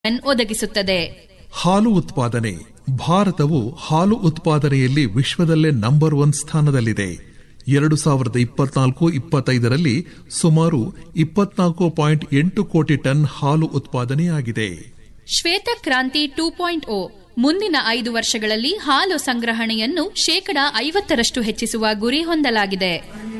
ಒದಗಿಸುತ್ತದೆ ಹಾಲು ಉತ್ಪಾದನೆ ಭಾರತವು ಹಾಲು ಉತ್ಪಾದನೆಯಲ್ಲಿ ವಿಶ್ವದಲ್ಲೇ ನಂಬರ್ ಒನ್ ಸ್ಥಾನದಲ್ಲಿದೆ ಎರಡು ಸಾವಿರದ ಇಪ್ಪತ್ನಾಲ್ಕು ಇಪ್ಪತ್ತೈದರಲ್ಲಿ ಸುಮಾರು ಇಪ್ಪತ್ನಾಲ್ಕು ಪಾಯಿಂಟ್ ಎಂಟು ಕೋಟಿ ಟನ್ ಹಾಲು ಉತ್ಪಾದನೆಯಾಗಿದೆ ಶ್ವೇತ ಕ್ರಾಂತಿ ಟೂ ಪಾಯಿಂಟ್ ಓ ಮುಂದಿನ ಐದು ವರ್ಷಗಳಲ್ಲಿ ಹಾಲು ಸಂಗ್ರಹಣೆಯನ್ನು ಶೇಕಡಾ ಐವತ್ತರಷ್ಟು ಹೆಚ್ಚಿಸುವ ಗುರಿ ಹೊಂದಲಾಗಿದೆ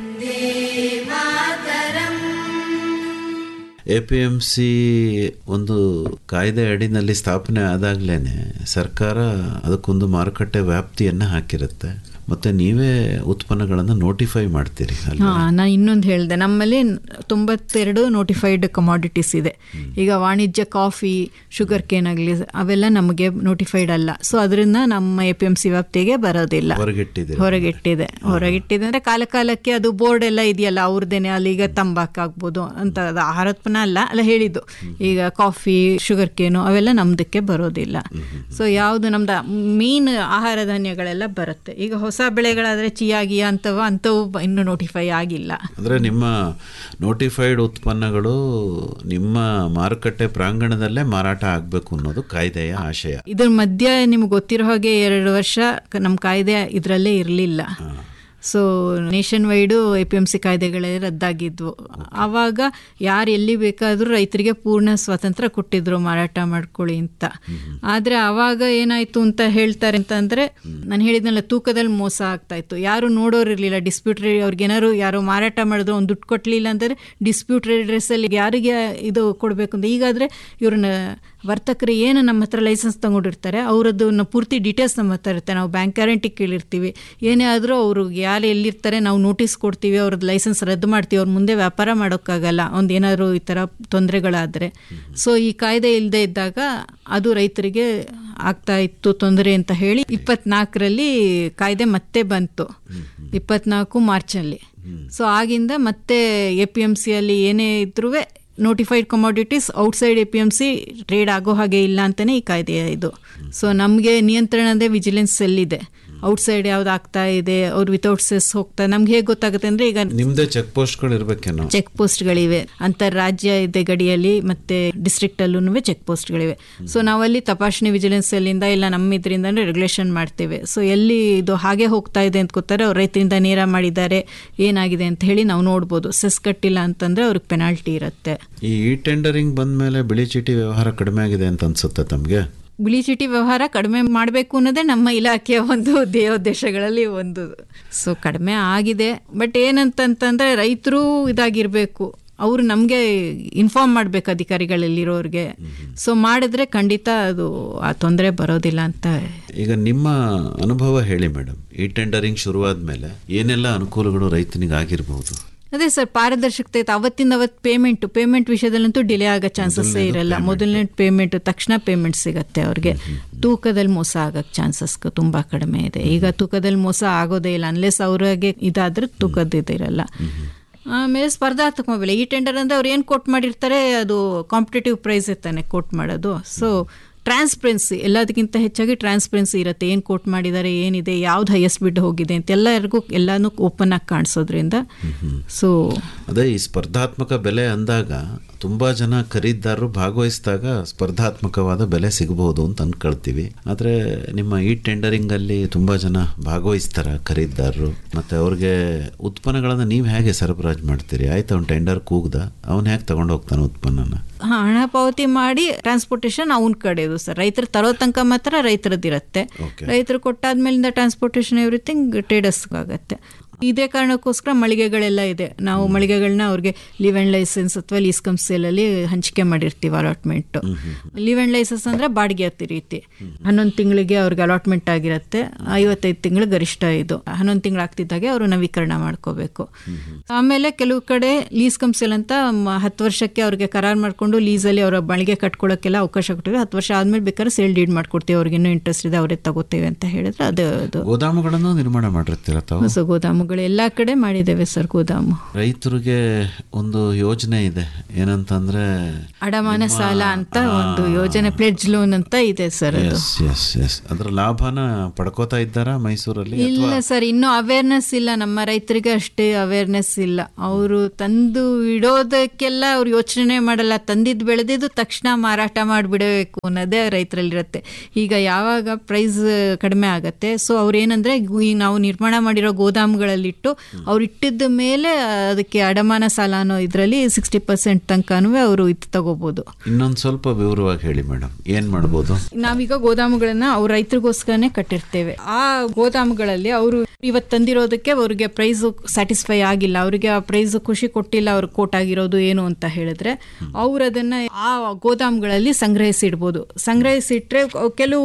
ಎ ಪಿ ಎಂ ಸಿ ಒಂದು ಕಾಯ್ದೆ ಅಡಿನಲ್ಲಿ ಸ್ಥಾಪನೆ ಆದಾಗ್ಲೇನೆ ಸರ್ಕಾರ ಅದಕ್ಕೊಂದು ಮಾರುಕಟ್ಟೆ ವ್ಯಾಪ್ತಿಯನ್ನ ಹಾಕಿರುತ್ತೆ ಮತ್ತೆ ನೀವೇ ಉತ್ಪನ್ನಗಳನ್ನು ನೋಟಿಫೈ ಮಾಡ್ತೀರಿ ಅಲ್ವಾ ಹಾ ನಾ ಇನ್ನೊಂದು ಹೇಳಿದೆ ನಮ್ಮಲ್ಲಿ ತೊಂಬತ್ತೆರಡು ನೋಟಿಫೈಡ್ ಕಮಾಡಿಟೀಸ್ ಇದೆ ಈಗ ವಾಣಿಜ್ಯ ಕಾಫಿ ಶುಗರ್ ಕೇನ್ ಆಗಲಿ ಅವೆಲ್ಲ ನಮಗೆ ನೋಟಿಫೈಡ್ ಅಲ್ಲ ಸೊ ಅದರಿಂದ ನಮ್ಮ ಎ ಪಿ ಎಂ ಸಿ ವ್ಯಾಪ್ತಿಗೆ ಬರೋದಿಲ್ಲ ಹೊರಗಿಟ್ಟಿದ್ದೀರಿ ಹೊರಗಿಟ್ಟಿದೆ ಹೊರಗಿಟ್ಟಿದೆ ಅಂದ್ರೆ ಕಾಲ ಕಾಲಕ್ಕೆ ಅದು ಬೋರ್ಡ್ ಎಲ್ಲ ಇದೆಯಲ್ಲ ಅವ್ರದ್ದೇನೆ ಅಲ್ಲಿ ಈಗ ತಂಬಾಕು ಆಗ್ಬೋದು ಅಂತ ಅದು ಆಹಾರೋತ್ಪನ್ನ ಅಲ್ಲ ಅಲ್ಲ ಹೇಳಿದ್ದು ಈಗ ಕಾಫಿ ಶುಗರ್ ಕೇನು ಅವೆಲ್ಲ ನಮ್ದಕ್ಕೆ ಬರೋದಿಲ್ಲ ಸೊ ಯಾವುದು ನಮ್ದು ಮೀನ್ ಆಹಾರ ಧಾನ್ಯಗಳೆಲ್ಲ ಬರುತ್ತೆ ಈಗ ಹೊಸ ಬೆಳೆಗಳಾದ್ರೆ ಚಿಯಾಗಿ ಅಂತವ ಅಂಥವು ಬ- ಇನ್ನೂ ನೋಟಿಫೈ ಆಗಿಲ್ಲ ಅಂದ್ರೆ ನಿಮ್ಮ ನೋಟಿಫೈಡ್ ಉತ್ಪನ್ನಗಳು ನಿಮ್ಮ ಮಾರುಕಟ್ಟೆ ಪ್ರಾಂಗಣದಲ್ಲೇ ಮಾರಾಟ ಆಗಬೇಕು ಅನ್ನೋದು ಕಾಯ್ದೆಯ ಆಶಯ ಇದ್ರ ಮಧ್ಯ ನಿಮ್ಗೆ ಗೊತ್ತಿರೋ ಹಾಗೆ ಎರಡು ವರ್ಷ ಕ- ನಮ್ಮ ಕಾಯ್ದೆ ಇದರಲ್ಲೇ ಇರಲಿಲ್ಲ so nationwide A P M C ಕಾಯ್ದೆಗಳೇ ರದ್ದಾಗಿದ್ವು ಆವಾಗ ಯಾರು ಎಲ್ಲಿ ಬೇಕಾದರೂ ರೈತರಿಗೆ ಪೂರ್ಣ ಸ್ವಾತಂತ್ರ್ಯ ಕೊಟ್ಟಿದ್ರು ಮಾರಾಟ ಮಾಡ್ಕೊಳ್ಳಿ ಅಂತ ಆದರೆ ಆವಾಗ ಏನಾಯ್ತು ಅಂತ ಹೇಳ್ತಾರೆ ಅಂತಂದ್ರೆ ನಾನು ಹೇಳಿದ್ನಲ್ಲ ತೂಕದಲ್ಲಿ ಮೋಸ ಆಗ್ತಾ ಇತ್ತು ಯಾರು ನೋಡೋರು ಇರಲಿಲ್ಲ ಡಿಸ್ಪ್ಯೂಟ್ ಅವ್ರಿಗೆ ಏನಾದ್ರು ಯಾರು ಮಾರಾಟ ಮಾಡಿದ್ರು ಒಂದು ದುಡ್ಡು ಕೊಟ್ಟಲಿಲ್ಲ ಅಂದರೆ ಡಿಸ್ಪ್ಯೂಟ್ ರೆಡ್ರೆಸ್ಸಲ್ಲಿ ಯಾರಿಗೆ ಇದು ಕೊಡಬೇಕು ಅಂತ ಈಗಾದರೆ ಇವ್ರನ್ನ ವರ್ತಕರು ಏನು ನಮ್ಮ ಹತ್ರ ಲೈಸೆನ್ಸ್ ತಗೊಂಡಿರ್ತಾರೆ ಅವರದ್ದು ಪೂರ್ತಿ ಡೀಟೇಲ್ಸ್ ನಮ್ಮ ಹತ್ರ ಇರುತ್ತೆ ನಾವು ಬ್ಯಾಂಕ್ ಗ್ಯಾರಂಟಿ ಕೇಳಿರ್ತೀವಿ ಏನೇ ಆದರೂ ಅವರು ಯಾರು ಎಲ್ಲಿರ್ತಾರೆ ನಾವು ನೋಟಿಸ್ ಕೊಡ್ತೀವಿ ಅವ್ರದ್ದು ಲೈಸೆನ್ಸ್ ರದ್ದು ಮಾಡ್ತೀವಿ ಅವ್ರ ಮುಂದೆ ವ್ಯಾಪಾರ ಮಾಡೋಕ್ಕಾಗಲ್ಲ ಒಂದು ಏನಾದರೂ ಈ ಥರ ತೊಂದರೆಗಳಾದರೆ ಸೊ ಈ ಕಾಯ್ದೆ ಇಲ್ಲದೆ ಇದ್ದಾಗ ಅದು ರೈತರಿಗೆ ಆಗ್ತಾ ಇತ್ತು ತೊಂದರೆ ಅಂತ ಹೇಳಿ ಇಪ್ಪತ್ನಾಲ್ಕರಲ್ಲಿ ಕಾಯ್ದೆ ಮತ್ತೆ ಬಂತು ಇಪ್ಪತ್ನಾಲ್ಕು ಮಾರ್ಚಲ್ಲಿ ಸೊ ಆಗಿಂದ ಮತ್ತೆ ಎ ಪಿ ಎಮ್ ಸಿಯಲ್ಲಿ ಏನೇ ಇದ್ರೂ notified commodities outside A P M C trade ಆಗೋ ಹಾಗೆ ಇಲ್ಲ ಅಂತಲೇ ಈ ಕಾಯ್ದೆ ಇದು ಸೊ ನಮಗೆ ನಿಯಂತ್ರಣದೇ ವಿಜಿಲೆನ್ಸ್ ಸೆಲ್ಲಿದೆ ಔಟ್ಸೈಡ್ ಯಾವ್ದು ಆಗ್ತಾ ಇದೆ ಅವ್ರು ವಿತೌಟ್ ಸೆಸ್ ಹೋಗ್ತಾ ನಮ್ಗೆ ಹೇಗೆ ಗೊತ್ತಾಗುತ್ತೆ ಅಂದರೆ ಈಗ ನಿಮ್ದೇ ಚೆಕ್ ಪೋಸ್ಟ್ಗಳು ಇರ್ಬೇಕೇನೋ ಚೆಕ್ ಪೋಸ್ಟ್ಗಳಿವೆ ಅಂತಾರಾಜ್ಯ ಇದೆ ಗಡಿಯಲ್ಲಿ ಮತ್ತೆ ಡಿಸ್ಟ್ರಿಕ್ಟ್ ಅಲ್ಲೂ ಚೆಕ್ ಪೋಸ್ಟ್ಗಳಿವೆ ಸೊ ನಾವಲ್ಲಿ ತಪಾಸಣೆ ವಿಜಿಲೆನ್ಸ್ ಅಲ್ಲಿಂದ ಇಲ್ಲ ನಮ್ಮ ಇದರಿಂದ ರೆಗ್ಯುಲೇಷನ್ ಮಾಡ್ತೇವೆ ಸೊ ಎಲ್ಲಿ ಇದು ಹಾಗೆ ಹೋಗ್ತಾ ಇದೆ ಅಂತ ಗೊತ್ತಾರೆ ಅವ್ರು ರೈತರಿಂದ ನೇರ ಮಾಡಿದ್ದಾರೆ ಏನಾಗಿದೆ ಅಂತ ಹೇಳಿ ನಾವು ನೋಡ್ಬೋದು ಸೆಸ್ ಕಟ್ಟಿಲ್ಲ ಅಂತಂದ್ರೆ ಅವ್ರಿಗೆ ಪೆನಾಲ್ಟಿ ಇರುತ್ತೆ ಈ ಇ ಟೆಂಡರಿಂಗ್ ಬಂದ ಮೇಲೆ ಬಿಳಿ ಚೀಟಿ ವ್ಯವಹಾರ ಕಡಿಮೆ ಆಗಿದೆ ಅಂತ ಅನ್ಸುತ್ತೆ ತಮಗೆ ಬಿಳಿ ಚೀಟಿ ವ್ಯವಹಾರ ಕಡಿಮೆ ಮಾಡಬೇಕು ಅನ್ನೋದೇ ನಮ್ಮ ಇಲಾಖೆಯ ಒಂದು ಧ್ಯೇಯೋದ್ದೇಶಗಳಲ್ಲಿ ಒಂದು ಸೊ ಕಡಿಮೆ ಆಗಿದೆ ಬಟ್ ಏನಂತಂತಂದ್ರೆ ರೈತರು ಇದಾಗಿರಬೇಕು ಅವರು ನಮಗೆ ಇನ್ಫಾರ್ಮ್ ಮಾಡಬೇಕು ಅಧಿಕಾರಿಗಳಲ್ಲಿರೋರಿಗೆ ಸೊ ಮಾಡಿದ್ರೆ ಖಂಡಿತ ಅದು ಆ ತೊಂದರೆ ಬರೋದಿಲ್ಲ ಅಂತ ಈಗ ನಿಮ್ಮ ಅನುಭವ ಹೇಳಿ ಮೇಡಮ್ ಈ ಟೆಂಡರಿಂಗ್ ಶುರುವಾದ ಮೇಲೆ ಏನೆಲ್ಲ ಅನುಕೂಲಗಳು ರೈತನಿಗೆ ಆಗಿರಬಹುದು ಅದೇ ಸರ್ ಪಾರದರ್ಶಕತೆ ಇತ್ತು. ಅವತ್ತಿಂದ ಅವತ್ತು ಪೇಮೆಂಟ್ ಪೇಮೆಂಟ್ ವಿಷಯದಲ್ಲಂತೂ ಡಿಲೇ ಆಗೋ ಚಾನ್ಸಸ್ಸೇ ಇರಲ್ಲ ಮೊದಲನೇ ಪೇಮೆಂಟ್ ತಕ್ಷಣ ಪೇಮೆಂಟ್ ಸಿಗತ್ತೆ ಅವ್ರಿಗೆ ತೂಕದಲ್ಲಿ ಮೋಸ ಆಗಕ್ಕೆ ಚಾನ್ಸಸ್ ತುಂಬ ಕಡಿಮೆ ಇದೆ ಈಗ ತೂಕದಲ್ಲಿ ಮೋಸ ಆಗೋದೇ ಇಲ್ಲ ಅನ್ಲೆಸ್ ಅವ್ರಿಗೆ ಇದಾದ್ರೆ ತೂಕದ ಇದಿರಲ್ಲ ಆಮೇಲೆ ಸ್ಪರ್ಧಾತ್ಮಕ ಬೆಲೆ ಈ ಟೆಂಡರ್ ಅಂದರೆ ಅವ್ರು ಏನು ಕೋಟ್ ಮಾಡಿರ್ತಾರೆ ಅದು ಕಾಂಪಿಟೇಟಿವ್ ಪ್ರೈಸ್ ಇರ್ತಾನೆ ಕೋಟ್ ಮಾಡೋದು ಸೊ ಟ್ರಾನ್ಸ್ಪರೆನ್ಸಿ ಎಲ್ಲದಕ್ಕಿಂತ ಹೆಚ್ಚಾಗಿ ಟ್ರಾನ್ಸ್ಪರೆನ್ಸಿ ಇರುತ್ತೆ ಏನು ಕೋಟ್ ಮಾಡಿದ್ದಾರೆ ಏನಿದೆ ಯಾವ್ದು ಹೈಯೆಸ್ಟ್ ಬಿಡ್ ಹೋಗಿದೆ ಅಂತ ಎಲ್ಲರಿಗೂ ಎಲ್ಲಾನು ಓಪನ್ ಆಗಿ ಕಾಣಿಸೋದ್ರಿಂದ ಸೊ ಅದೇ ಈ ಸ್ಪರ್ಧಾತ್ಮಕ ಬೆಲೆ ಅಂದಾಗ ತುಂಬಾ ಜನ ಖರೀದಿದಾರರು ಭಾಗವಹಿಸಿದಾಗ ಸ್ಪರ್ಧಾತ್ಮಕವಾದ ಬೆಲೆ ಸಿಗಬಹುದು ಅಂತ ಅನ್ಕೊಳ್ತೀವಿ ಆದ್ರೆ ನಿಮ್ಮ ಈ ಟೆಂಡರಿಂಗ್ ಅಲ್ಲಿ ತುಂಬಾ ಜನ ಭಾಗವಹಿಸ್ತಾರ ಖರೀದಿದಾರರು ಮತ್ತೆ ಅವ್ರಿಗೆ ಉತ್ಪನ್ನಗಳನ್ನ ನೀವು ಹೇಗೆ ಸರಬರಾಜು ಮಾಡ್ತೀರಿ ಆಯ್ತು ಅವ್ನು ಟೆಂಡರ್ ಕೂಗ್ದ ಅವ್ನು ಹೇಗೆ ತಗೊಂಡು ಹೋಗ್ತಾನೆ ಉತ್ಪನ್ನನ ಹಾ, ಹಣ ಪಾವತಿ ಮಾಡಿ ಟ್ರಾನ್ಸ್ಪೋರ್ಟೇಷನ್ ಅವನ್ ಕಡೆದು ಸರ್ ರೈತರು ತರೋ ತನಕ ಮಾತ್ರ ರೈತರದ್ದಿರತ್ತೆ Okay. ರೈತರು ಕೊಟ್ಟಾದ್ಮೇಲಿಂದ ಟ್ರಾನ್ಸ್ಪೋರ್ಟೇಷನ್ ಎವ್ರಿಥಿಂಗ್ ಟ್ರೇಡರ್ಸ್ ಆಗುತ್ತೆ ಇದೇ ಕಾರಣಕ್ಕೋಸ್ಕರ ಮಳಿಗೆಗಳೆಲ್ಲ ಇದೆ ನಾವು ಮಳಿಗೆಗಳನ್ನ ಅವ್ರಿಗೆ ಲಿವ್ ಅಂಡ್ ಲೈಸೆನ್ಸ್ ಅಥವಾ ಲೀಸ್ ಕಮ್ ಸೇಲಲ್ಲಿ ಹಂಚಿಕೆ ಮಾಡಿರ್ತೀವಿ ಅಲಾಟ್ಮೆಂಟ್ ಲಿವ್ ಅಂಡ್ ಲೈಸೆನ್ಸ್ ಅಂದ್ರೆ ಬಾಡಿಗೆ ಹತ್ತಿ ರೀತಿ ಹನ್ನೊಂದು ತಿಂಗಳಿಗೆ ಅವ್ರಿಗೆ ಅಲಾಟ್ಮೆಂಟ್ ಆಗಿರುತ್ತೆ ಐವತ್ತೈದು ತಿಂಗಳು ಗರಿಷ್ಠ ಇದು ಹನ್ನೊಂದು ತಿಂಗಳು ಆಗ್ತಿದ್ದಾಗೆ ಅವರು ನವೀಕರಣ ಮಾಡ್ಕೋಬೇಕು ಆಮೇಲೆ ಕೆಲವು ಕಡೆ ಲೀಸ್ ಕಮ್ ಸೇಲ್ ಅಂತ ಮ- ಹತ್ತು ವರ್ಷಕ್ಕೆ ಅವ್ರಿಗೆ ಕರಾರ್ ಮಾಡ್ಕೊಂಡು ಲೀಸಲ್ಲಿ ಅವರ ಮಳಿಗೆ ಕಟ್ಕೊಳ್ಳೋಕ್ಕೆಲ್ಲ ಅವಕಾಶ ಕೊಟ್ಟಿವಿ ಹತ್ತು ವರ್ಷ ಆದ್ಮೇಲೆ ಬೇಕಾದ್ರೆ ಸೇಲ್ ಡೀಡ್ ಮಾಡ್ಕೊಡ್ತೀವಿ ಅವ್ರಿಗೆ ಇನ್ನೂ ಇಂಟ್ರೆಸ್ಟ್ ಇದೆ ಅವರೇ ತಗೋತೇವೆ ಅಂತ ಹೇಳಿದ್ರೆ ಅದು ಅದು ಗೋದಾಮುಗಳನ್ನು ನಿರ್ಮಾಣ ಮಾಡಿರ್ತೀರ ತಾವು ಹೊಸ ಗೋದಾಮುಗಳು ಗೋದಾಮುಗಳು ಎಲ್ಲ ಕಡೆ ಮಾಡಿದ್ದೇವೆ ಸರ್ ಗೋದಾಮು ರೈತರಿಗೆ ಒಂದು ಯೋಜನೆ ಇದೆ ಏನಂತಂದ್ರೆ ಅಡಮಾನ ಸಾಲ ಅಂತ ಒಂದು ಯೋಜನೆ ಪ್ಲೆಡ್ಜ್ ಲೋನ್ ಅಂತ ಇದೆ ಸರ್ ಅದು ಎಸ್ ಎಸ್ ಎಸ್ ಅದ್ರ ಲಾಭನ ಪಡ್ಕೋತಾ ಇದ್ದಾರಾ ಮೈಸೂರಲ್ಲಿ ಇಲ್ಲ ಸರ್ ಇನ್ನೂ ಅವೇರ್ನೆಸ್ ಇಲ್ಲ ನಮ್ಮ ರೈತರಿಗೆ ಅಷ್ಟೇ ಅವೇರ್ನೆಸ್ ಇಲ್ಲ ಅವರು ತಂದು ಇಡೋದಕ್ಕೆಲ್ಲ ಅವ್ರು ಯೋಚನೆ ಮಾಡಲ್ಲ ತಂದಿದ್ದು ಬೆಳೆದಿದ್ದು ತಕ್ಷಣ ಮಾರಾಟ ಮಾಡಿಬಿಡಬೇಕು ಅನ್ನೋದೇ ರೈತರಲ್ಲಿರುತ್ತೆ ಈಗ ಯಾವಾಗ ಪ್ರೈಸ್ ಕಡಿಮೆ ಆಗತ್ತೆ ಸೊ ಅವ್ರು ಏನಂದ್ರೆ ಈಗ ನಾವು ನಿರ್ಮಾಣ ಮಾಡಿರೋ ಗೋದಾಮುಗಳಲ್ಲಿಟ್ಟು ಅವ್ರು ಇಟ್ಟಿದ್ದ ಮೇಲೆ ಅದಕ್ಕೆ ಅಡಮಾನ ಸಾಲ ಅನ್ನೋ ಇದರಲ್ಲಿ ಸಿಕ್ಸ್ಟಿ ಪರ್ಸೆಂಟ್ ತನಕನೂ ಅವರು ಇದು ತಗೋಬಹುದು ಇನ್ನೊಂದು ಸ್ವಲ್ಪ ವಿವರವಾಗಿ ಹೇಳಿ ಮೇಡಮ್ ಏನ್ ಮಾಡ್ಬೋದು ನಾವೀಗ ಗೋದಾಮುಗಳನ್ನ ಅವ್ರ ರೈತರಿಗೋಸ್ಕರನೇ ಕಟ್ಟಿರ್ತೇವೆ ಆ ಗೋದಾಮುಗಳಲ್ಲಿ ಅವರು ಇವತ್ತು ತಂದಿರೋದಕ್ಕೆ ಅವ್ರಿಗೆ ಪ್ರೈಸ್ ಸ್ಯಾಟಿಸ್ಫೈ ಆಗಿಲ್ಲ ಅವರಿಗೆ ಆ ಪ್ರೈಸ್ ಖುಷಿ ಕೊಟ್ಟಿಲ್ಲ ಅವ್ರ ಕೋಟ್ ಆಗಿರೋದು ಏನು ಅಂತ ಹೇಳಿದ್ರೆ ಅವ್ರು ಅದನ್ನ ಆ ಗೋದಾಮುಗಳಲ್ಲಿ ಸಂಗ್ರಹಿಸಿಡ್ಬೋದು ಸಂಗ್ರಹಿಸಿಟ್ರೆ ಕೆಲವು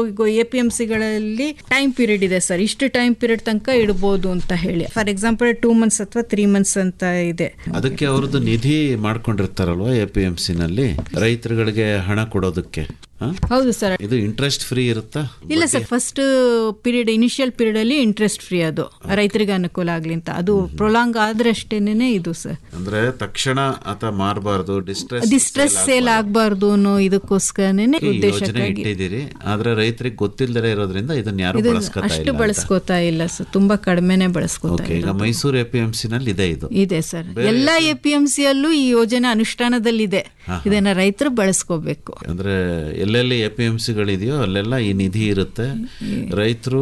ಎ ಪಿ ಎಂ ಸಿಗಳಲ್ಲಿ ಟೈಮ್ ಪೀರಿಯಡ್ ಇದೆ ಸರ್ ಇಷ್ಟು ಟೈಮ್ ಪೀರಿಯಡ್ ತನಕ ಇಡ್ಬೋದು ಅಂತ ಹೇಳಿ ಫಾರ್ ಎಕ್ಸಾಂಪಲ್ ಟೂ ಮಂತ್ಸ್ ಅಥವಾ ತ್ರೀ ಮಂತ್ಸ್ ಅಂತ ಇದೆ ಅದಕ್ಕೆ ಅವ್ರದ್ದು ನಿಧಿ ಮಾಡ್ಕೊಂಡಿರ್ತಾರಲ್ವಾ ಎ ಪಿ ಎಂ ನಲ್ಲಿ ರೈತರುಗಳಿಗೆ ಹಣ ಕೊಡೋದಕ್ಕೆ ಹ? ಹೌದು ಸರ್ ಇದು ಇಂಟ್ರೆಸ್ಟ್ ಫ್ರೀ ಇರುತ್ತಾ ಇಲ್ಲ sir first period initial period ಅಲ್ಲಿ ಇಂಟ್ರೆಸ್ಟ್ ಫ್ರೀ ಅದು ರೈತರಿಗೆ ಅನುಕೂಲ ಆಗ್ಲಿ ಅಂತ ಅದು ಪ್ರೊಲಾಂಗ್ ಆದ್ರಷ್ಟೇನೆ ಇದು ಸರ್ ಅಂದ್ರೆ ತಕ್ಷಣ ಆತ ಮಾರಬಾರ್ದು ಡಿಸ್ಟ್ರೆಸ್ ಡಿಸ್ಟ್ರೆಸ್ ಸೇಲ್ ಆಗಬಾರ್ದು ಅನ್ನೋ ಇದಕ್ಕೋಸ್ಕರನೇ ಯೋಜನೆ ಉದ್ದೇಶಕ್ಕಾಗಿ ಇಟ್ಟಿದ್ದೀರಿ ಆದ್ರೆ ರೈತರಿಗೆ ಗೊತ್ತಿಲ್ಲದೆ ಇರೋದ್ರಿಂದ ಇದನ್ನ ಯಾರು ಇದು ಬಳಸ್ಕೊತಾ ಅಷ್ಟು ಇಲ್ಲ ಅಂತ. ಬಳಸ್ಕೋತಾ ಇಲ್ಲ ಸರ್ ತುಂಬಾ ಕಡಿಮೆನೆ ಬಳಸ್ಕೋತಾ ಓಕೆ ಇಲ್ಲ ಈಗ Mysuru A P M C ನಲ್ಲಿ ಇದೆ ಇದು ಇದೆ ಸರ್ ಎಲ್ಲ ಎ ಪಿ ಎಂ ಸಿ ಅಲ್ಲೂ ಈ ಯೋಜನೆ ಅನುಷ್ಠಾನದಲ್ಲಿದೆ ಇದನ್ನ ರೈತರು ಬಳಸ್ಕೋಬೇಕು ಅಂದ್ರೆ ಎಲ್ಲೆಲ್ಲಿ ಎ ಪಿ ಎಂ ಸಿಗಳಿದೆಯೋ ಅಲ್ಲೆಲ್ಲ ಈ ನಿಧಿ ಇರುತ್ತೆ ರೈತರು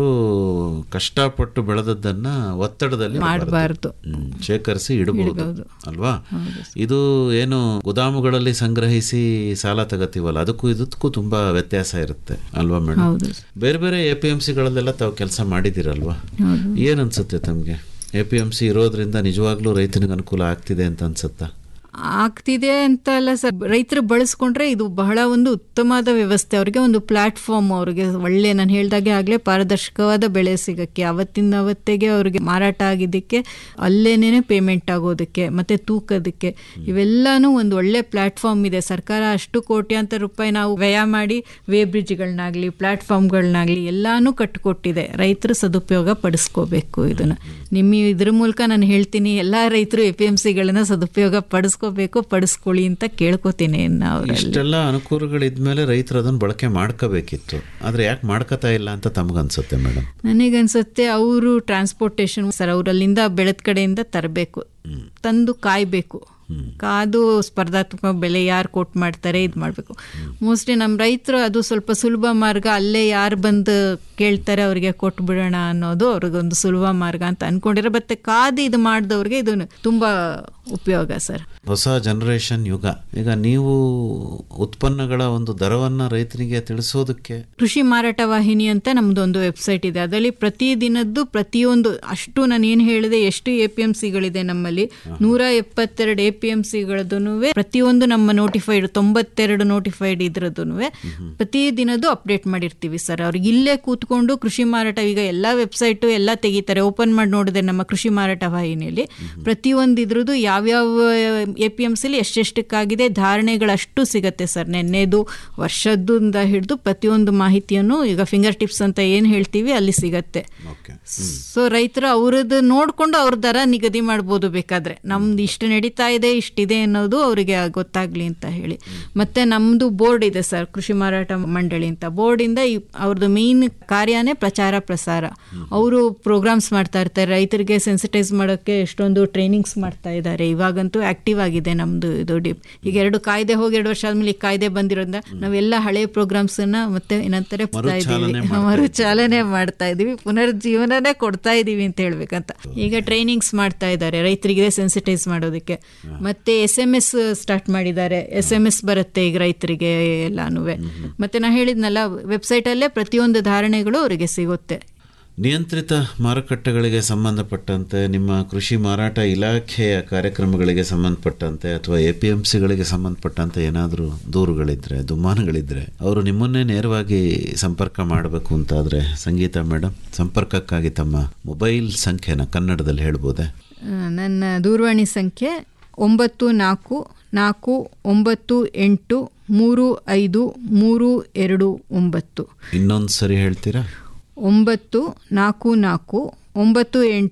ಕಷ್ಟಪಟ್ಟು ಬೆಳೆದದ್ದನ್ನ ಒತ್ತಡದಲ್ಲಿ ಇಡಬಾರ್ದು. ಮಾಡಬಾರ್ದು ಹ್ಮ್, ಶೇಖರಿಸಿ ಇಡಬಹುದು ಅಲ್ವಾ ಇದು ಏನು ಗೋದಾಮುಗಳಲ್ಲಿ ಸಂಗ್ರಹಿಸಿ ಸಾಲ ತಗತೀವಲ್ಲ ಅದಕ್ಕೂ ಇದಕ್ಕೂ ತುಂಬಾ ವ್ಯತ್ಯಾಸ ಇರುತ್ತೆ ಅಲ್ವಾ ಮೇಡಮ್ ಹೌದು ಬೇರೆ ಬೇರೆ ಎ ಪಿ ಎಂ ಸಿಗಳಲ್ಲೆಲ್ಲ ತಾವು ಕೆಲಸ ಮಾಡಿದಿರಲ್ವಾ ಏನ್ ಅನ್ಸುತ್ತೆ ತಮ್ಗೆ ಎ ಪಿ ಎಂ ಸಿ ಇರೋದ್ರಿಂದ ನಿಜವಾಗ್ಲೂ ರೈತನಿಗೆ ಅನುಕೂಲ ಆಗ್ತಿದೆ ಅಂತ ಅನ್ಸುತ್ತಾ ಆಗ್ತಿದೆ ಅಂತ ಅಲ್ಲ ಸರ್ ರೈತರು ಬಳಸ್ಕೊಂಡ್ರೆ ಇದು ಬಹಳ ಒಂದು ಉತ್ತಮವಾದ ವ್ಯವಸ್ಥೆ ಅವ್ರಿಗೆ ಒಂದು ಪ್ಲಾಟ್ಫಾರ್ಮ್ ಅವ್ರಿಗೆ ಒಳ್ಳೆ ನಾನು ಹೇಳ್ದಾಗೆ ಆಗಲೇ ಪಾರದರ್ಶಕವಾದ ಬೆಳೆ ಸಿಗಕ್ಕೆ ಅವತ್ತಿಂದ ಅವತ್ತಿಗೆ ಅವ್ರಿಗೆ ಮಾರಾಟ ಆಗಿದ್ದಕ್ಕೆ ಅಲ್ಲೇನೇ ಪೇಮೆಂಟ್ ಆಗೋದಕ್ಕೆ ಮತ್ತೆ ತೂಕದಕ್ಕೆ ಇವೆಲ್ಲಾನು ಒಂದು ಒಳ್ಳೆ ಪ್ಲಾಟ್ಫಾರ್ಮ್ ಇದೆ ಸರ್ಕಾರ ಅಷ್ಟು ಕೋಟ್ಯಾಂತರ ರೂಪಾಯಿ ನಾವು ವ್ಯಯ ಮಾಡಿ ವೇ ಬ್ರಿಡ್ಜ್ಗಳನ್ನಾಗಲಿ ಪ್ಲಾಟ್ಫಾರ್ಮ್ಗಳನ್ನಾಗಲಿ ಎಲ್ಲಾನು ಕಟ್ಟಿಕೊಟ್ಟಿದೆ ರೈತರು ಸದುಪಯೋಗ ಪಡಿಸ್ಕೋಬೇಕು ಇದನ್ನ ನಿಮ್ಮ ಇದ್ರ ಮೂಲಕ ನಾನು ಹೇಳ್ತೀನಿ ಎಲ್ಲ ರೈತರು ಎ ಪಿ ಎಂ ಸಿಗಳನ್ನ ಸದುಪಯೋಗ ಪಡಿಸ್ಕೋಬೇಕು ಪಡಿಸ್ಕೊಳ್ಳಿ ಅಂತ ಕೇಳ್ಕೊತೀನಿ ನಾವು ಇಷ್ಟೆಲ್ಲ ಅನುಕೂಲಗಳಿದ್ಮೇಲೆ ರೈತರು ಅದನ್ನ ಬಳಕೆ ಮಾಡ್ಕೋಬೇಕಿತ್ತು ಆದ್ರೆ ಯಾಕೆ ಮಾಡ್ಕೋತಾ ಇಲ್ಲ ಅಂತ ತಮಗನ್ಸುತ್ತೆ ಮೇಡಮ್ ನನಗನ್ಸುತ್ತೆ ಅವರು ಟ್ರಾನ್ಸ್ಪೋರ್ಟೇಷನ್ ಸರ್ ಅವರಲ್ಲಿಂದ ಬೆಳೆದ ಕಡೆಯಿಂದ ತರಬೇಕು ತಂದು ಕಾಯ್ಬೇಕು ಕಾದು ಸ್ಪರ್ಧಾತ್ಮಕ ಬೆಲೆ ಯಾರು ಕೊಟ್ಟು ಮಾಡ್ತಾರೆ ಇದು ಮಾಡಬೇಕು ಮೋಸ್ಟ್ಲಿ ನಮ್ಮ ರೈತರು ಅದು ಸ್ವಲ್ಪ ಸುಲಭ ಮಾರ್ಗ ಅಲ್ಲೇ ಯಾರು ಬಂದು ಕೇಳ್ತಾರೆ ಅವರಿಗೆ ಕೊಟ್ಬಿಡೋಣ ಅನ್ನೋದು ಅವ್ರಿಗೊಂದು ಸುಲಭ ಮಾರ್ಗ ಅಂತ ಅನ್ಕೊಂಡಿರೋ ಮತ್ತೆ ಕಾದು ಇದು ಮಾಡಿದವ್ರಿಗೆ ಇದು ತುಂಬ ಉಪಯೋಗ ಸರ್ ಹೊಸ ಜನರೇಷನ್ ಯುಗ ಈಗ ನೀವು ಉತ್ಪನ್ನಗಳ ಒಂದು ದರವನ್ನ ರೈತನಿಗೆ ತಿಳಿಸೋದಕ್ಕೆ ಕೃಷಿ ಮಾರಾಟ ವಾಹಿನಿ ಅಂತ ನಮ್ದೊಂದು ವೆಬ್ಸೈಟ್ ಇದೆ ಅದರಲ್ಲಿ ಪ್ರತಿ ದಿನದ್ದು ಪ್ರತಿಯೊಂದು ಅಷ್ಟು ನಾನು ಏನು ಹೇಳಿದೆ ಎಷ್ಟು ಎ ಪಿ ಎಂ ಸಿಗಳಿದೆ ನಮ್ಮಲ್ಲಿ ನೂರ ಎಪ್ಪತ್ತೆರಡು ಎ ಪಿ ಎಂ ಸಿಗಳದ್ದು ಪ್ರತಿಯೊಂದು ನಮ್ಮ ನೋಟಿಫೈಡ್ ತೊಂಬತ್ತೆರಡು ನೋಟಿಫೈಡ್ ಇದ್ರದ್ದು ಪ್ರತಿ ದಿನದ್ದು ಅಪ್ಡೇಟ್ ಮಾಡಿರ್ತೀವಿ ಸರ್ ಅವ್ರಿಗೆ ಇಲ್ಲೇ ಕೂತ್ಕೊಂಡು ಕೃಷಿ ಮಾರಾಟ ಈಗ ಎಲ್ಲ ವೆಬ್ಸೈಟು ಎಲ್ಲ ತೆಗಿತಾರೆ ಓಪನ್ ಮಾಡಿ ನೋಡಿದೆ ನಮ್ಮ ಕೃಷಿ ಮಾರಾಟ ವಾಹಿನಿಯಲ್ಲಿ ಪ್ರತಿಯೊಂದು ಇದ್ರದ್ದು ಯಾವ್ಯಾವ ಎ ಪಿ ಎಂ ಸಿಲಿ ಎಷ್ಟೆಷ್ಟಕ್ಕಾಗಿದೆ ಧಾರಣೆಗಳಷ್ಟು ಸಿಗತ್ತೆ ಸರ್ ನೆನ್ನೆದು ವರ್ಷದಿಂದ ಹಿಡಿದು ಪ್ರತಿಯೊಂದು ಮಾಹಿತಿಯನ್ನು ಈಗ ಫಿಂಗರ್ ಟಿಪ್ಸ್ ಅಂತ ಏನು ಹೇಳ್ತೀವಿ ಅಲ್ಲಿ ಸಿಗತ್ತೆ ಓಕೆ ಸೊ ರೈತರು ಅವ್ರದ್ದು ನೋಡ್ಕೊಂಡು ಅವ್ರ ದರ ನಿಗದಿ ಮಾಡ್ಬೋದು ಬೇಕಾದ್ರೆ ನಮ್ದು ಇಷ್ಟು ನಡೀತಾ ಇದೆ ಇಷ್ಟಿದೆ ಅನ್ನೋದು ಅವರಿಗೆ ಗೊತ್ತಾಗ್ಲಿ ಅಂತ ಹೇಳಿ ಮತ್ತೆ ನಮ್ದು ಬೋರ್ಡ್ ಇದೆ ಸರ್ ಕೃಷಿ ಮಾರಾಟ ಮಂಡಳಿ ಅಂತ ಬೋರ್ಡಿಂದ ಅವ್ರದ್ದು ಮೇನ್ ಕಾರ್ಯನೇ ಪ್ರಚಾರ ಪ್ರಸಾರ ಅವರು ಪ್ರೋಗ್ರಾಮ್ಸ್ ಮಾಡ್ತಾ ಇರ್ತಾರೆ ರೈತರಿಗೆ ಸೆನ್ಸಿಟೈಸ್ ಮಾಡೋಕ್ಕೆ ಎಷ್ಟೊಂದು ಟ್ರೈನಿಂಗ್ಸ್ ಮಾಡ್ತಾ ಇದ್ದಾರೆ ಇವಾಗಂತೂ ಆಕ್ಟಿವ್ ಆಗಿದೆ ನಮ್ದು ಇದು ಡಿ ಈಗ ಎರಡು ಕಾಯ್ದೆ ಹೋಗಿ ಎರಡು ವರ್ಷ ಆದ್ಮೇಲೆ ಈ ಕಾಯ್ದೆ ಬಂದಿರೋದ್ರಿಂದ ನಾವೆಲ್ಲ ಹಳೆ ಪ್ರೋಗ್ರಾಮ್ಸ್ ಅನ್ನ ಮತ್ತೆ ಏನಂತಾರೆ ಪುಸ್ತಾ ಇದ್ದೀವಿ ಮರುಚಾಲನೆ ಮಾಡ್ತಾ ಇದೀವಿ ಪುನರ್ಜೀವನನೇ ಕೊಡ್ತಾ ಇದೀವಿ ಅಂತ ಹೇಳ್ಬೇಕಂತ ಈಗ ಟ್ರೈನಿಂಗ್ಸ್ ಮಾಡ್ತಾ ಇದ್ದಾರೆ ರೈತರಿಗೆ ಸೆನ್ಸಿಟೈಸ್ ಮಾಡೋದಕ್ಕೆ ಮತ್ತೆ ಎಸ್ ಎಂ ಎಸ್ ಸ್ಟಾರ್ಟ್ ಮಾಡಿದ್ದಾರೆ ಎಸ್ ಎಂ ಎಸ್ ಬರುತ್ತೆ ಈಗ ರೈತರಿಗೆ ಎಲ್ಲಾನು ಮತ್ತೆ ನಾ ಹೇಳಿದ್ನಲ್ಲ ವೆಬ್ಸೈಟ್ ಅಲ್ಲೇ ಪ್ರತಿಯೊಂದು ಧಾರಣೆಗಳು ಅವರಿಗೆ ಸಿಗುತ್ತೆ ನಿಯಂತ್ರಿತ ಮಾರುಕಟ್ಟೆಗಳಿಗೆ ಸಂಬಂಧಪಟ್ಟಂತೆ ನಿಮ್ಮ ಕೃಷಿ ಮಾರಾಟ ಇಲಾಖೆಯ ಕಾರ್ಯಕ್ರಮಗಳಿಗೆ ಸಂಬಂಧಪಟ್ಟಂತೆ ಅಥವಾ ಎ ಪಿ ಎಂ ಸಿಗಳಿಗೆ ಸಂಬಂಧಪಟ್ಟಂತೆ ಏನಾದರೂ ದೂರುಗಳಿದ್ರೆ ದುಮ್ಮಾನಗಳಿದ್ರೆ ಅವರು ನಿಮ್ಮನ್ನೇ ನೇರವಾಗಿ ಸಂಪರ್ಕ ಮಾಡಬೇಕು ಅಂತಾದರೆ ಸಂಗೀತ ಮೇಡಮ್ ಸಂಪರ್ಕಕ್ಕಾಗಿ ತಮ್ಮ ಮೊಬೈಲ್ ಸಂಖ್ಯೆನ ಕನ್ನಡದಲ್ಲಿ ಹೇಳ್ಬೋದೆ ಆ, ನನ್ನ ದೂರವಾಣಿ ಸಂಖ್ಯೆ ಒಂಬತ್ತು ನಾಲ್ಕು ನಾಲ್ಕು ಒಂಬತ್ತು ಎಂಟು ಮೂರು ಐದು ಮೂರು ಎರಡು ಒಂಬತ್ತು ಇನ್ನೊಂದು ಸರಿ ಹೇಳ್ತೀರಾ ಒಂಬತ್ತು ನಾಲ್ಕು ನಾಲ್ಕು ಒಂಬತ್ತು ಎಂಟು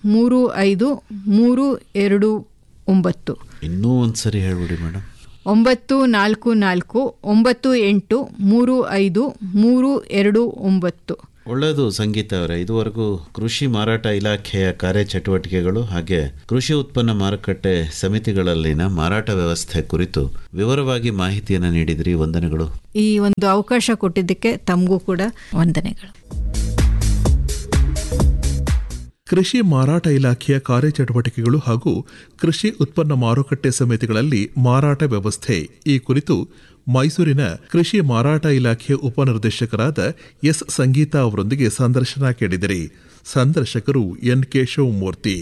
ಮೂರು ಐದು ಮೂರು ಎರಡು ಒಂಬತ್ತು ಇನ್ನೂ ಒಂದ್ಸರಿ ಹೇಳ್ಬಿಡಿ ಮೇಡಮ್ ಒಂಬತ್ತು ನಾಲ್ಕು ನಾಲ್ಕು ಒಂಬತ್ತು ಎಂಟು ಮೂರು ಐದು ಮೂರು ಎರಡು ಒಂಬತ್ತು ಒಳ್ಳೆಯದು ಸಂಗೀತ ಅವರೇ ಇದುವರೆಗೂ ಕೃಷಿ ಮಾರಾಟ ಇಲಾಖೆಯ ಕಾರ್ಯಚಟುವಟಿಕೆಗಳು ಹಾಗೆ ಕೃಷಿ ಉತ್ಪನ್ನ ಮಾರುಕಟ್ಟೆ ಸಮಿತಿಗಳಲ್ಲಿನ ಮಾರಾಟ ವ್ಯವಸ್ಥೆ ಕುರಿತು ವಿವರವಾಗಿ ಮಾಹಿತಿಯನ್ನು ನೀಡಿದ್ರಿ ವಂದನೆಗಳು ಈ ಒಂದು ಅವಕಾಶ ಕೊಟ್ಟಿದ್ದಕ್ಕೆ ತಮಗೂ ಕೂಡ ವಂದನೆಗಳು ಕೃಷಿ ಮಾರಾಟ ಇಲಾಖೆಯ ಕಾರ್ಯಚಟುವಟಿಕೆಗಳು ಹಾಗೂ ಕೃಷಿ ಉತ್ಪನ್ನ ಮಾರುಕಟ್ಟೆ ಸಮಿತಿಗಳಲ್ಲಿ ಮಾರಾಟ ವ್ಯವಸ್ಥೆ ಈ ಕುರಿತು ಮೈಸೂರಿನ ಕೃಷಿ ಮಾರಾಟ ಇಲಾಖೆಯ ಉಪನಿರ್ದೇಶಕರಾದ ಎಸ್ ಸಂಗೀತಾ ಅವರೊಂದಿಗೆ ಸಂದರ್ಶನ ಕೇಳಿದಿರಿ ಸಂದರ್ಶಕರು ಎನ್ ಕೆ ಶಿವಮೂರ್ತಿ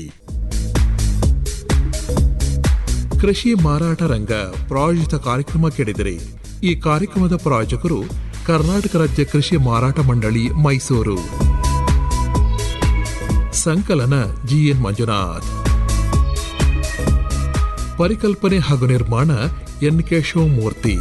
ಕೃಷಿ ಮಾರಾಟ ರಂಗ ಪ್ರಾಯೋಜಿತ ಕಾರ್ಯಕ್ರಮ ಕೇಳಿದಿರಿ ಈ ಕಾರ್ಯಕ್ರಮದ ಪ್ರಾಯೋಜಕರು ಕರ್ನಾಟಕ ರಾಜ್ಯ ಕೃಷಿ ಮಾರಾಟ ಮಂಡಳಿ ಮೈಸೂರು ಸಂಕಲನ ಜಿಎನ್ ಮಂಜುನಾಥ್ ಪರಿಕಲ್ಪನೆ ಹಾಗೂ ನಿರ್ಮಾಣ N K Shivamurthy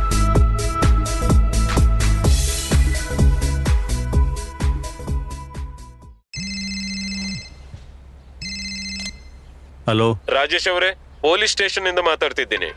hello Rajesh ಅವರೇ ಪೊಲೀಸ್ ಸ್ಟೇಷನ್ ಇಂದ ಮಾತಾಡ್ತಿದ್ದೀನಿ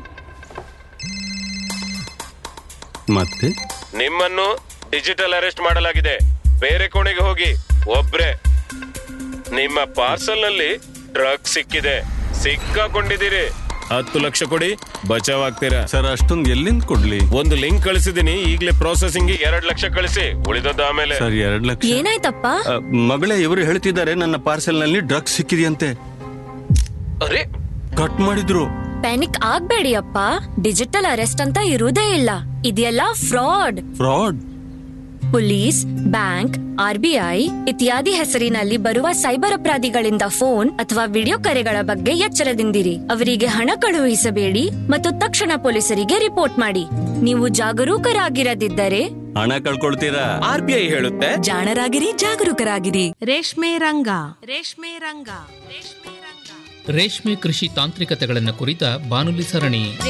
ಮತ್ತೆ ನಿಮ್ಮನ್ನು ಡಿಜಿಟಲ್ ಅರೆಸ್ಟ್ ಮಾಡಲಾಗಿದೆ ಬೇರೆ ಕೋಣೆಗೆ ಹೋಗಿ ಒಬ್ರೆ ನಿಮ್ಮ ಪಾರ್ಸಲ್ ನಲ್ಲಿ ಡ್ರಗ್ ಸಿಕ್ಕಿದೆ ಸಿಕ್ಕಾಕೊಂಡಿದ್ದೀರಿ ಹತ್ತು ಲಕ್ಷ ಕೊಡಿ ಬಚಾವ್ ಆಗ್ತೀರಾ ಸರ್ ಅಷ್ಟೊಂದು ಎಲ್ಲಿಂದ ಕೊಡ್ಲಿ ಒಂದು ಲಿಂಕ್ ಕಳಿಸಿದೀನಿ ಈಗಲೇ ಪ್ರೊಸೆಸಿಂಗ್ ಎರಡ್ ಲಕ್ಷ ಕಳಿಸಿ ಉಳಿದದ್ದು ಆಮೇಲೆ ಸರ್ ಎರಡ್ ಲಕ್ಷ ಏನಾಯ್ತಪ್ಪ ಅ, ಮಗಳೇ ಇವರು ಹೇಳ್ತಿದ್ದಾರೆ ನನ್ನ ಪಾರ್ಸೆಲ್ ನಲ್ಲಿ ಡ್ರಗ್ಸ್ ಸಿಕ್ಕಿದೆಯಂತೆ ಅರೆ ಕಟ್ ಮಾಡಿದ್ರು ಪ್ಯಾನಿಕ್ ಆಗ್ಬೇಡಿ ಅಪ್ಪ ಡಿಜಿಟಲ್ ಅರೆಸ್ಟ್ ಅಂತ ಇರುವುದೇ ಇಲ್ಲ ಇದೆಲ್ಲ fraud fraud police bank RBI ಇತ್ಯಾದಿ ಹೆಸರಿನಲ್ಲಿ ಬರುವ ಸೈಬರ್ ಅಪರಾಧಿಗಳಿಂದ ಫೋನ್ ಅಥವಾ ವಿಡಿಯೋ ಕರೆಗಳ ಬಗ್ಗೆ ಎಚ್ಚರದಿಂದಿರಿ ಅವರಿಗೆ ಹಣ ಕಳುಹಿಸಬೇಡಿ ಮತ್ತು ತಕ್ಷಣ ಪೊಲೀಸರಿಗೆ ರಿಪೋರ್ಟ್ ಮಾಡಿ ನೀವು ಜಾಗರೂಕರಾಗಿರದಿದ್ದರೆ ಹಣ ಕಳ್ಕೊಳ್ತೀರಾ ಆರ್ ಬಿ ಐ ಹೇಳುತ್ತೆ ಜಾಣರಾಗಿರಿ ಜಾಗರೂಕರಾಗಿರಿ ರೇಷ್ಮೆ ರಂಗ ರೇಷ್ಮೆ ರಂಗ ರೇಷ್ಮೆ ರಂಗ ರೇಷ್ಮೆ ಕೃಷಿ ತಾಂತ್ರಿಕತೆಗಳನ್ನು ಕುರಿತ ಬಾನುಲಿ ಸರಣಿ